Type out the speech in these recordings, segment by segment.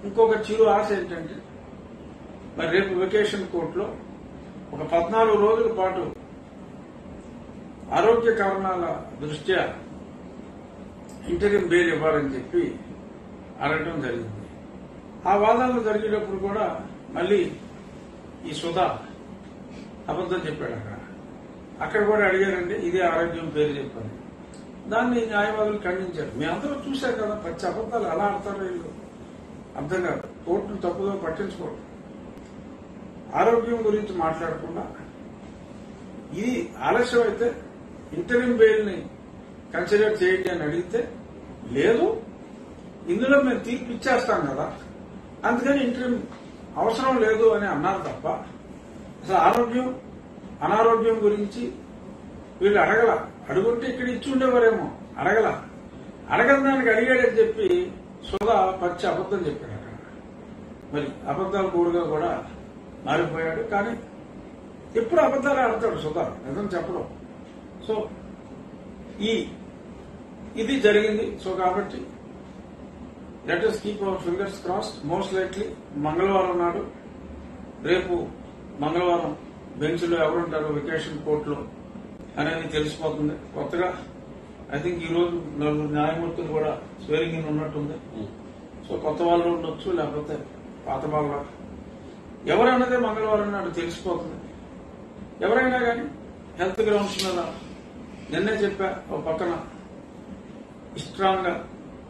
ఇంకొక చిరు ఆశ ఏంటంటే మరి రేపు వెకేషన్ కోర్టులో ఒక పద్నాలుగు రోజుల పాటు ఆరోగ్య కారణాల దృష్ట్యా ఇంటర్వ్యూ బెయిల్ ఇవ్వాలని చెప్పి అడగటం జరిగింది ఆ వాదనలు జరిగేటప్పుడు కూడా మళ్ళీ ఈ సుధా అబద్ధం చెప్పాడు అక్కడ అక్కడ కూడా అడిగారండి ఇదే ఆరోగ్యం పేరు చెప్పాను దాన్ని న్యాయవాదులు ఖండించారు మీ అందరూ చూశారు కదా పచ్చి అబద్ధాలు ఎలా ఆడతారో వీళ్ళు అర్థం కాదు కోర్టును తప్పుదో పట్టించుకోవడం ఆరోగ్యం గురించి మాట్లాడకుండా ఇది ఆలస్యం అయితే ఇంటర్వ్యూ బెయిల్ ని కన్సిడర్ చేయండి అని అడిగితే లేదు ఇందులో మేము తీర్పు ఇచ్చేస్తాం కదా అందుకని ఇంటర్వ్యూ అవసరం లేదు అని అన్నారు తప్ప అసలు ఆరోగ్యం అనారోగ్యం గురించి వీళ్ళు అడగల అడుగుంటే ఇక్కడ ఇచ్చి ఉండేవారేమో అడగల అడగని దానికి అడిగాడని చెప్పి సుధా పచ్చి అబద్ధం చెప్పాడు అక్కడ మరి అబద్ధాలు కూడుగా కూడా మారిపోయాడు కానీ ఎప్పుడు అబద్ధాలు ఆడతాడు సుధా నిజం చెప్పడం సో ఈ ఇది జరిగింది సో కాబట్టి let us keep our fingers cross most likely మంగళవారం నాడు రేపు మంగళవారం బెంచ్లో ఎవరుంటారు వెకేషన్ కోర్టులో అనేది తెలిసిపోతుంది కొత్తగా ఐ థింక్ ఈ రోజు నలుగురు న్యాయమూర్తులు కూడా స్వేరింగ్ ఇన్ ఉన్నట్టుంది సో కొత్త వాళ్ళు ఉండొచ్చు లేకపోతే పాత వాళ్ళు ఎవరన్నదే మంగళవారం నాడు తెలిసిపోతుంది ఎవరైనా కానీ హెల్త్ గ్రౌండ్స్ మీద నిన్నే చెప్పా ఒక పక్కన స్ట్రాంగ్ గా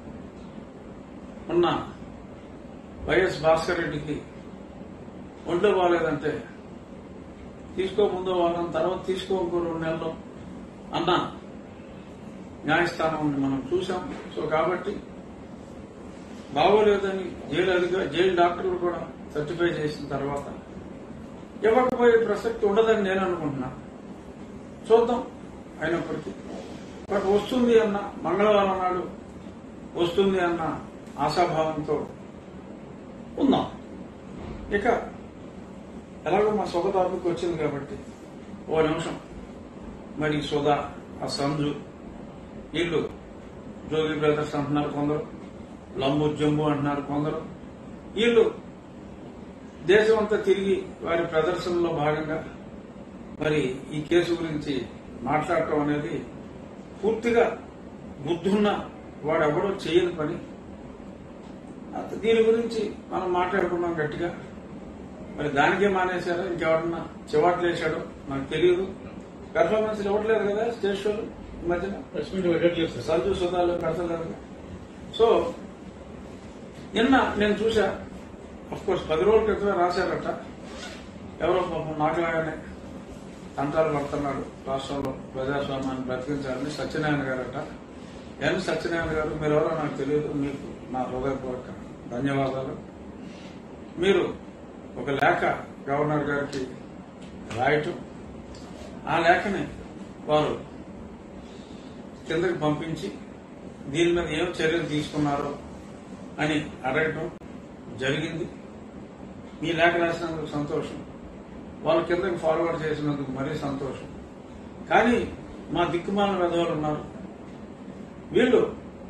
ఉన్న వైఎస్ భాస్కర్ రెడ్డికి ఒంట్లో బాగాలేదంటే తీసుకో ముందో వారం తర్వాత తీసుకో ఇంకో రెండు నెలలు అన్న న్యాయస్థానం ఉంది మనం చూసాం సో కాబట్టి బాగోలేదని జైలు అధికారి జైలు డాక్టర్లు కూడా సర్టిఫై చేసిన తర్వాత ఇవ్వకపోయే ప్రసక్తి ఉండదని నేను అనుకుంటున్నా చూద్దాం అయినప్పటికీ బట్ వస్తుంది అన్న మంగళవారం నాడు వస్తుంది అన్న ఆశాభావంతో ఉందాం ఇక ఎలాగో మా సొగ టాపిక్ వచ్చింది కాబట్టి ఓ నిమిషం మరి సుధా ఆ సంజు వీళ్ళు జోగి బ్రదర్స్ అంటున్నారు కొందరు లంబు జంబు అంటున్నారు కొందరు వీళ్ళు దేశం అంతా తిరిగి వారి ప్రదర్శనలో భాగంగా మరి ఈ కేసు గురించి మాట్లాడటం అనేది పూర్తిగా బుద్ధున్న వాడెవడో చేయని పని అత- దీని గురించి మనం మాట్లాడుకున్నాం గట్టిగా మరి దానికే మానేశారో ఇంకెవరన్నా చివాట్లు వేశాడో నాకు తెలియదు పెర్ఫార్మెన్స్ ఇవ్వట్లేదు కదా స్టేజ్ షోలు ఈ మధ్యన ప్రెస్ మీట్ పెట్టట్లేదు సార్ సంజు సుధాలు పెడతలేదు కదా. సో నిన్న నేను చూసా అఫ్ కోర్స్ పది రోజుల క్రితమే రాశారట ఎవరో పాపం నాకులాగానే తంటాలు పడుతున్నాడు రాష్ట్రంలో ప్రజాస్వామ్యాన్ని బ్రతికించాలని సత్యనారాయణ గారట ఎన్ సత్యనారాయణ గారు మీరు ఎవరో నాకు తెలియదు మీకు నా హృదయపూర్వక ధన్యవాదాలు మీరు ఒక లేఖ గవర్నర్ గారికి రాయటం ఆ లేఖని వారు కిందకి పంపించి దీని మీద ఏం చర్యలు తీసుకున్నారో అని అడగటం జరిగింది మీ లేఖ రాసినందుకు సంతోషం వాళ్ళు కిందకి ఫార్వర్డ్ చేసినందుకు మరీ సంతోషం కానీ మా దిక్కుమాలిన వెధవలు ఉన్నారు వీళ్ళు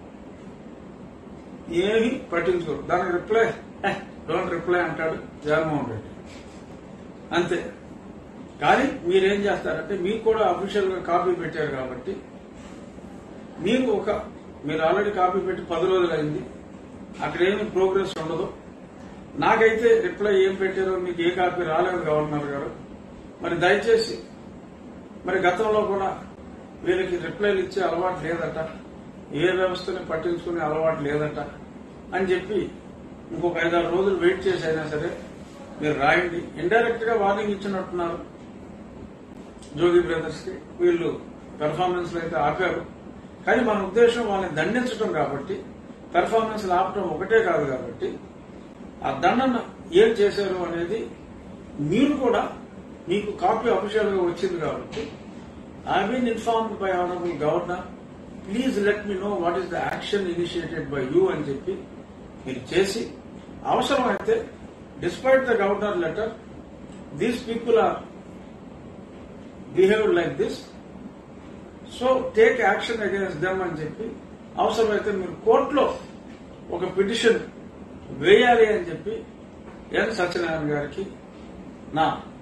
ఏమీ పట్టించుకోరు దానికి రిప్లై డోంట్ రిప్లై అంటాడు జగన్మోహన్ రెడ్డి అంతే కానీ మీరేం చేస్తారంటే మీకు కూడా అఫీషియల్ గా కాపీ పెట్టారు కాబట్టి మీకు ఒక మీరు ఆల్రెడీ కాపీ పెట్టి పది రోజులు అయింది అక్కడ ఏమి ప్రోగ్రెస్ ఉండదు నాకైతే రిప్లై ఏం పెట్టారో మీకు ఏ కాపీ రాలేదు గవర్నర్ గారు మరి దయచేసి మరి గతంలో కూడా వీళ్ళకి రిప్లైలు ఇచ్చే అలవాటు లేదట ఏ వ్యవస్థని పట్టించుకునే అలవాటు లేదట అని చెప్పి ఇంకొక ఐదారు రోజులు వెయిట్ చేసి అయినా సరే మీరు రాయండి ఇండైరెక్ట్ గా వార్నింగ్ ఇచ్చినట్టున్నారు జోగి బ్రదర్స్ కి వీళ్ళు పెర్ఫార్మెన్స్ అయితే ఆపారు కానీ మన ఉద్దేశం వాళ్ళని దండించడం కాబట్టి పెర్ఫార్మెన్స్ ఆపటం ఒకటే కాదు కాబట్టి ఆ దండన ఏం చేశారు అనేది మీరు కూడా మీకు కాపీ అఫీషియల్ గా వచ్చింది కాబట్టి I been informed by honourable governor please let me know what is the action initiated by you అని చెప్పి మీరు చేసి అవసరమైతే despite the governor letter these people are behave like this so take action against them అని చెప్పి అవసరమైతే మీరు కోర్టులో ఒక పిటిషన్ వేయాలి అని చెప్పి ఎన్ సత్యనారాయణ గారికి నా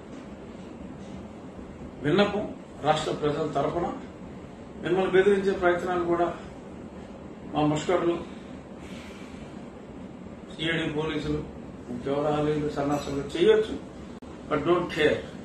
విన్నపం రాష్ట్ర ప్రజల తరఫున మిమ్మల్ని బెదిరించే ప్రయత్నాలు కూడా మా ముష్కర్లు సిఐడి పోలీసులు ఇంకెవరు ఆలీలు సన్నాసులు చేయొచ్చు బట్ డోంట్ కేర్